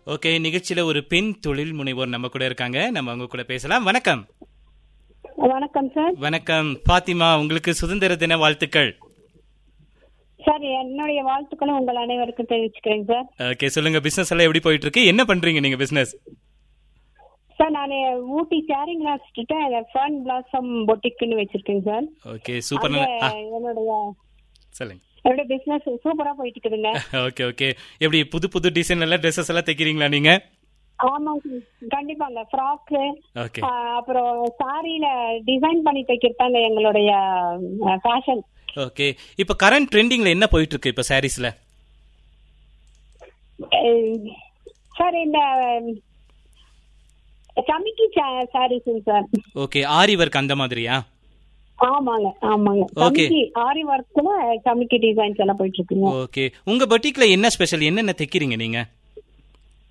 Okay நிகழ்ச்சியில ஒரு பெண் தொழில் முனைவோர் நம்ம கூட இருக்காங்க நம்ம அவங்க கூட பேசலாம் வணக்கம் வணக்கம் சார் வணக்கம் பாத்திமா உங்களுக்கு சுதந்திர தின வாழ்த்துக்கள் சார் என்னுடைய வாழ்த்துக்களும் உங்கள் அனைவருக்கும் தெரிவிச்சுக்கிறேங்க சார் ஓகே சொல்லுங்க பிசினஸ் எல்லாம் எப்படி போயிட்டு இருக்கு என்ன பண்றீங்க நீங்க பிசினஸ் சார் நான் ஊட்டி ஷேரிங் கிட்ட ஃபர்ன் பிளாசம் பொட்டிக்னு வச்சிருக்கேங்க சார் ஓகே சூப்பர் அங்க ஆ, என்னுடைய சொல்லுங்க என்னுடைய பிசினஸ் சூப்பரா போயிட்டு இருக்குதுங்க ஓகே ஓகே எப்படி புது புது டிசைன் எல்லாம் ட்ரெஸ்ஸஸ் எல்லாம் தைக்கிறீங்களா நீங்க ஆமாங்க கண்டிப்பாங்க ஃப்ராக்கு ஓகே அப்புறம் சாரியில டிசைன் பண்ணி தைக்கிறதாங்க எங்களுடைய ஃபேஷன் ஓகே இப்போ கரண்ட் ட்ரெண்டிங்ல என்ன போயிட்டு இருக்கு இப்போ சாரீஸ்ல சார் இந்த சமிக்கி சாரீஸுங்க சார் ஓகே ஆரி ஒர்க் அந்த மாதிரியா ஆமாங்க ஆமாங்க Okay. சமிக்கி ஆரி ஒர்க்ல சமிக்கி டிசைன்ஸ் எல்லாம் போயிட்டு இருக்குங்க ஓகே உங்க பட்டிக்ல என்ன ஸ்பெஷல் என்னென்ன தைக்கிறீங்க நீங்க